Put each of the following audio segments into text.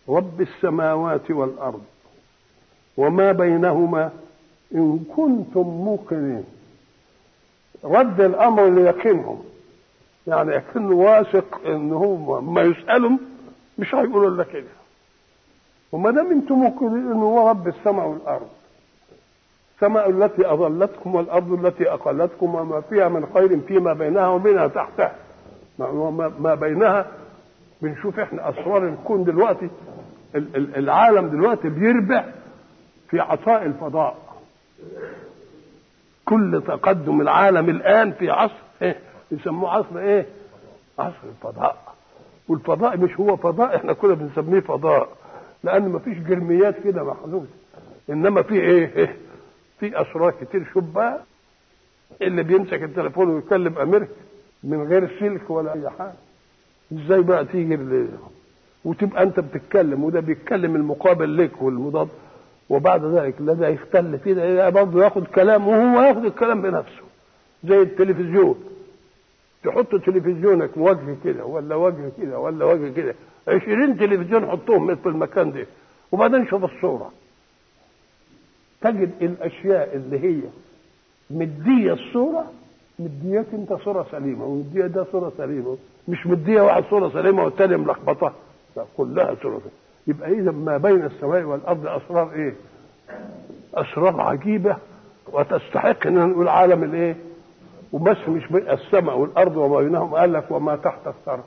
رب السماوات والأرض وما بينهما إن كنتم موقنين رد الأمر ليقينهم يعني يكون واثق إن هم ما يسألهم مش هيقولوا إلا كده وما دام انتم موقنين إن هو رب السماء والأرض السماء التي أظلتكم والأرض التي أقلتكم وما فيها من خير فيما بينها وبينها تحتها ما بينها بنشوف احنا أسرار الكون دلوقتي العالم دلوقتي بيربع في عطاء الفضاء كل تقدم العالم الآن في عصر ايه يسموه عصر ايه عصر الفضاء والفضاء مش هو فضاء احنا كنا بنسميه فضاء لأن ما فيش جرميات كده محدودة إنما في ايه, إيه في اسرار كتير شوف بقى اللي بيمسك التليفون ويكلم امريكا من غير سلك ولا اي حاجه ازاي بقى تيجي اللي وتبقى انت بتتكلم وده بيتكلم المقابل لك والمضاد وبعد ذلك لا ده يختل فيه ده برضه ياخد كلام وهو ياخد الكلام بنفسه زي التلفزيون تحط تلفزيونك وجه كده ولا وجه كده ولا وجه كده 20 تلفزيون حطهم في المكان ده وبعدين شوف الصوره تجد الاشياء اللي هي مديه الصوره مدياك انت صوره سليمه ومديه ده صوره سليمه مش مديه واحد صوره سليمه والتاني ملخبطه لا كلها صوره سليمة. يبقى اذا ما بين السماء والارض اسرار ايه؟ اسرار عجيبه وتستحق ان نقول عالم الايه؟ وبس مش بين السماء والارض وما بينهم قال لك وما تحت الثرى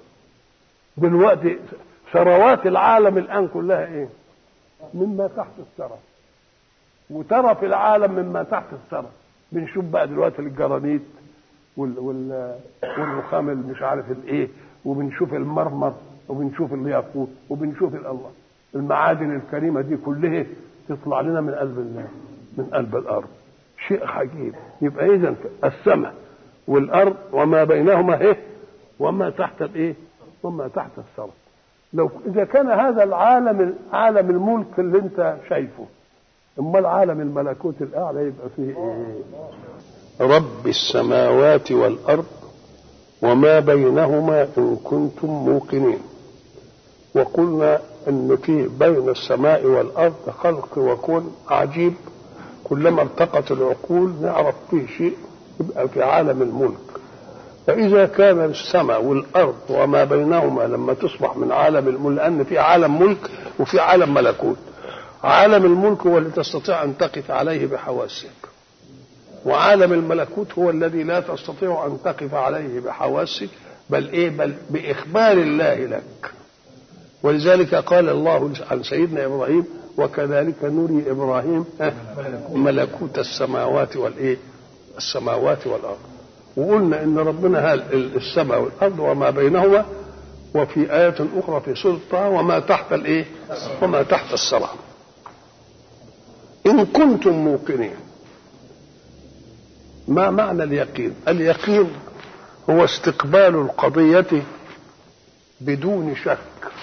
دلوقتي ثروات العالم الان كلها ايه؟ مما تحت الثرى وترى في العالم مما تحت الثرى بنشوف بقى دلوقتي الجرانيت وال وال والرخام اللي مش عارف الايه وبنشوف المرمر وبنشوف الياقوت وبنشوف الله المعادن الكريمه دي كلها تطلع لنا من قلب الله من قلب الارض شيء عجيب يبقى اذا السماء والارض وما بينهما ايه وما تحت الايه وما تحت الثرى لو اذا كان هذا العالم عالم الملك اللي انت شايفه امال عالم الملكوت الاعلى يبقى فيه ايه رب السماوات والارض وما بينهما ان كنتم موقنين وقلنا ان في بين السماء والارض خلق وكون عجيب كلما ارتقت العقول نعرف فيه شيء يبقى في عالم الملك فإذا كان السماء والأرض وما بينهما لما تصبح من عالم الملك لأن في عالم ملك وفي عالم ملكوت عالم الملك هو اللي تستطيع أن تقف عليه بحواسك وعالم الملكوت هو الذي لا تستطيع أن تقف عليه بحواسك بل إيه بل بإخبار الله لك ولذلك قال الله عن سيدنا إبراهيم وكذلك نري إبراهيم ملكوت السماوات والإيه السماوات والأرض وقلنا إن ربنا هال السماء والأرض وما بينهما وفي آية أخرى في سورة طه وما تحت الإيه وما تحت السماء إن كنتم موقنين ما معنى اليقين اليقين هو استقبال القضية بدون شك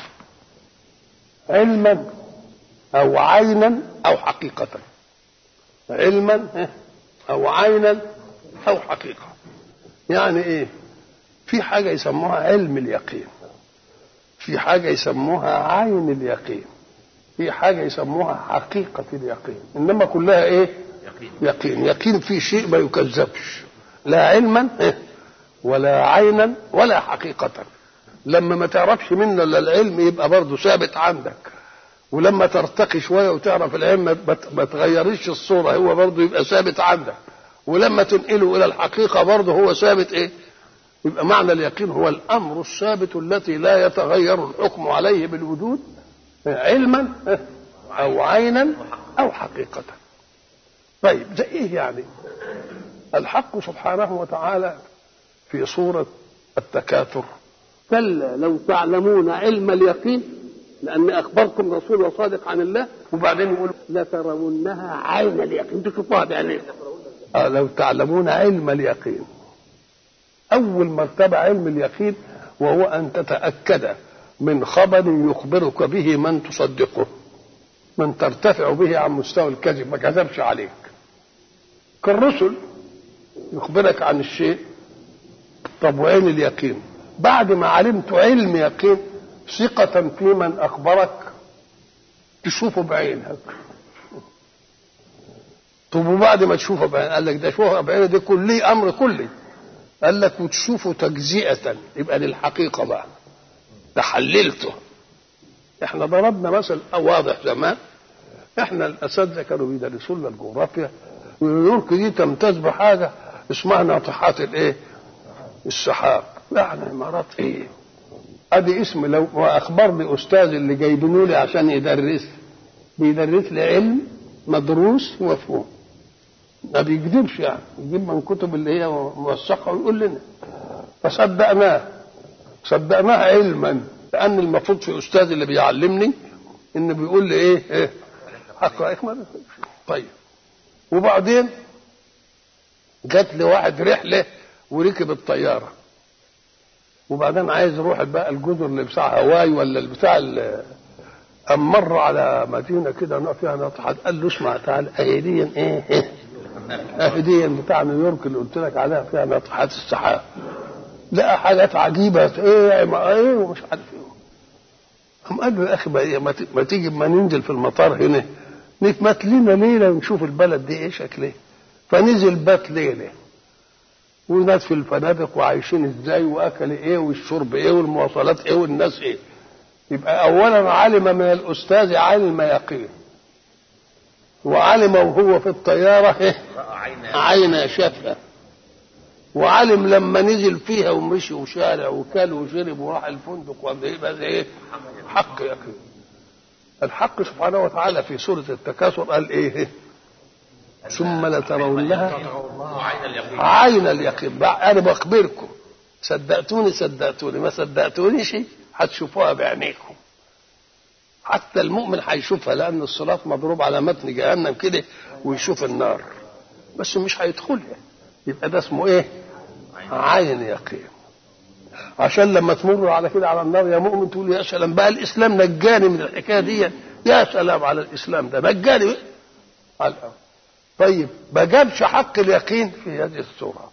علما أو عينا أو حقيقة علما أو عينا أو حقيقة يعني إيه في حاجة يسموها علم اليقين في حاجة يسموها عين اليقين في حاجة يسموها حقيقة اليقين إنما كلها إيه يقين يقين, يقين في شيء ما يكذبش لا علما ولا عينا ولا حقيقة لما ما تعرفش منه الا العلم يبقى برضه ثابت عندك ولما ترتقي شويه وتعرف العلم ما تغيرش الصوره هو برضه يبقى ثابت عندك ولما تنقله الى الحقيقه برضه هو ثابت ايه يبقى معنى اليقين هو الامر الثابت التي لا يتغير الحكم عليه بالوجود علما او عينا او حقيقه طيب ده ايه يعني الحق سبحانه وتعالى في سوره التكاثر كلا لو تعلمون علم اليقين لأن أخبركم رسول صادق عن الله وبعدين يقول لترونها عين اليقين تشوفوها بعينيك آه لو تعلمون علم اليقين أول مرتبة علم اليقين وهو أن تتأكد من خبر يخبرك به من تصدقه من ترتفع به عن مستوى الكذب ما كذبش عليك كالرسل يخبرك عن الشيء طب وعين اليقين بعد ما علمت علم يقين ثقة في من أخبرك تشوفه بعينك طب وبعد ما تشوفه بعينك قال لك ده شوفه بعينك ده كلي أمر كلي قال لك وتشوفه تجزئة يبقى للحقيقة بقى ده حللته احنا ضربنا مثل واضح زمان احنا الاساتذه كانوا بيدرسوا لنا الجغرافيا ونيويورك دي تمتاز بحاجه اسمها ناطحات الايه؟ السحاب يعني امارات ايه؟ ادي اسم لو واخبرني استاذ اللي جايبينه لي عشان يدرس بيدرس لي علم مدروس ومفهوم ما بيكذبش يعني يجيب من كتب اللي هي موثقه ويقول لنا فصدقناه صدقناه علما لان المفروض في استاذ اللي بيعلمني انه بيقول لي ايه, إيه اقرا اكمل طيب وبعدين جات لي واحد رحله وركب الطياره وبعدين عايز يروح بقى الجزر اللي بتاع هواي ولا اللي بتاع أم مر على مدينه كده فيها ناطحات قال له اسمع تعالى اهديا ايه اهديا بتاع نيويورك اللي قلت لك عليها فيها ناطحات السحاب لقى حاجات عجيبه ايه ما ايه ومش عارف ايه قام قال له يا اخي ما تيجي ما ننزل في المطار هنا نتمت لنا ليله ونشوف البلد دي ايه شكلها فنزل بات ليله وناس في الفنادق وعايشين ازاي واكل ايه والشرب ايه والمواصلات ايه والناس ايه يبقى اولا علم من الاستاذ علم يقين وعلم وهو في الطياره ايه عين شافها وعلم لما نزل فيها ومشي وشارع وكل وشرب وراح الفندق ويبقى زي ايه حق يقين الحق سبحانه وتعالى في سورة التكاثر قال ايه ثم لترونها عين اليقين انا بخبركم صدقتوني صدقتوني ما صدقتونيش هتشوفوها بعينيكم حتى المؤمن هيشوفها لان الصراط مضروب على متن جهنم كده ويشوف النار بس مش هيدخلها يبقى ده اسمه ايه عين يقين عشان لما تمر على كده على النار يا مؤمن تقول يا سلام بقى الاسلام نجاني من الحكايه دي يا سلام على الاسلام ده نجاني على الأرض. طيب ما جابش حق اليقين في هذه السوره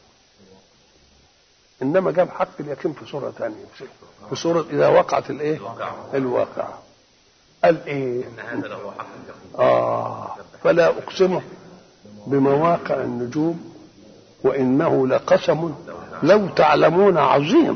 انما جاب حق اليقين في سوره ثانيه في سوره اذا وقعت الايه الواقعه قال ايه ان هذا لهو حق اليقين اه فلا اقسم بمواقع النجوم وانه لقسم لو تعلمون عظيم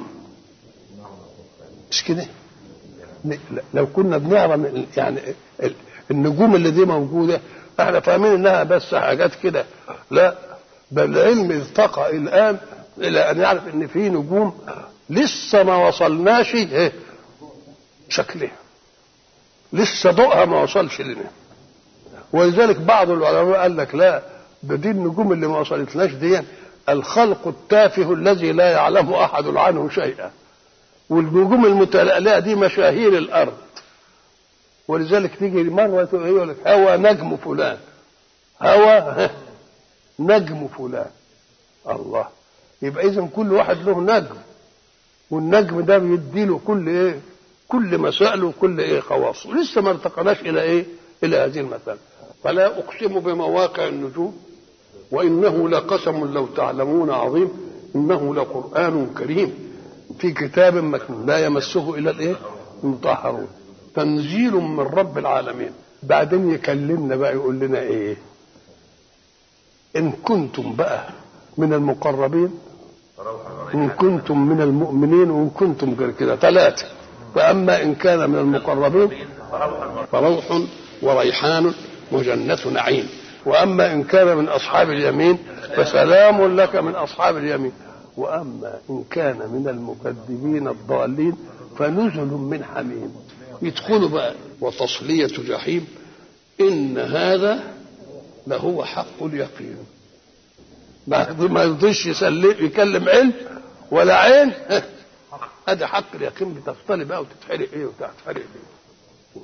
مش كده لو كنا بنعرف يعني النجوم اللي دي موجوده احنا فاهمين انها بس حاجات كده لا بل العلم ارتقى الان الى ان يعرف ان في نجوم لسه ما وصلناش ايه شكلها لسه ضوءها ما وصلش لنا ولذلك بعض العلماء قال لك لا ده دي النجوم اللي ما وصلتناش دي الخلق التافه الذي لا يعلم احد عنه شيئا والنجوم المتلألئة دي مشاهير الارض ولذلك تيجي مره يقول لك هوى نجم فلان هوى نجم فلان الله يبقى اذا كل واحد له نجم والنجم ده بيدي له كل ايه كل مسائله وكل ايه خواصه لسه ما ارتقناش الى ايه الى هذه المساله فلا اقسم بمواقع النجوم وانه لقسم لو تعلمون عظيم انه لقران كريم في كتاب مكنون لا يمسه الا الايه المطهرون تنزيل من رب العالمين بعدين يكلمنا بقى يقول لنا ايه ان كنتم بقى من المقربين ان كنتم من المؤمنين وان كنتم غير كده ثلاثه فاما ان كان من المقربين فروح وريحان وجنة نعيم واما ان كان من اصحاب اليمين فسلام لك من اصحاب اليمين واما ان كان من المكذبين الضالين فنزل من حميم يدخلوا بقى وتصلية جحيم إن هذا لهو حق اليقين ما يرضيش يسلم يكلم علم ولا عين ادي حق اليقين بتفصلي بقى وتتحرق ايه وتتحرق ايه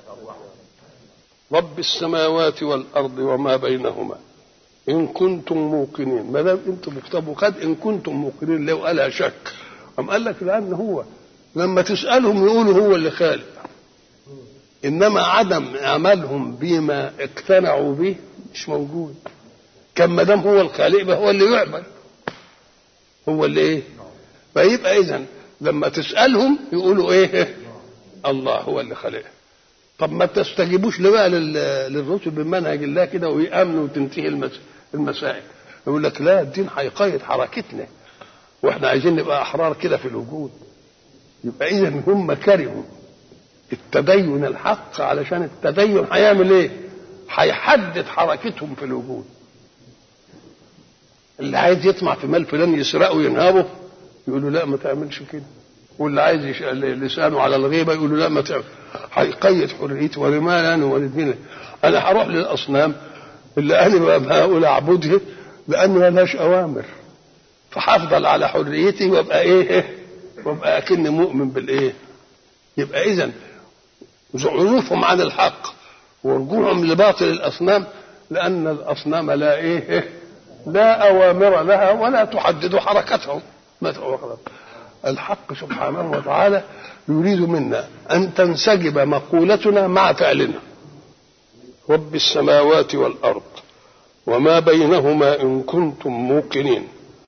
رب السماوات والارض وما بينهما ان كنتم موقنين ما دام انتم مكتبوا قد ان كنتم موقنين لو قالها شك أم قال لك لان هو لما تسالهم يقولوا هو اللي خالق انما عدم عملهم بما اقتنعوا به مش موجود كان ما دام هو الخالق يبقى هو اللي يعبد هو اللي ايه فيبقى اذا لما تسالهم يقولوا ايه الله هو اللي خلقها طب ما تستجيبوش بقى للرسل بمنهج الله كده ويامنوا وتنتهي المس... المسائل يقول لك لا الدين هيقيد حركتنا واحنا عايزين نبقى احرار كده في الوجود يبقى اذا هم كرهوا التدين الحق علشان التدين هيعمل ايه هيحدد حركتهم في الوجود اللي عايز يطمع في مال فلان يسرقه وينهبه يقول له لا ما تعملش كده واللي عايز يش... لسانه على الغيبه يقول له لا ما تعمل هيقيد حريتي ولمال انا ولدين انا هروح للاصنام اللي انا بقول اعبدها لان ملهاش اوامر فحافظل على حريتي وابقى ايه وابقى اكني مؤمن بالايه يبقى اذا زعزوفهم عن الحق ورجوعهم لباطل الاصنام لان الاصنام لا ايه لا اوامر لها ولا تحدد حركتهم الحق سبحانه وتعالى يريد منا ان تنسجب مقولتنا مع فعلنا رب السماوات والارض وما بينهما ان كنتم موقنين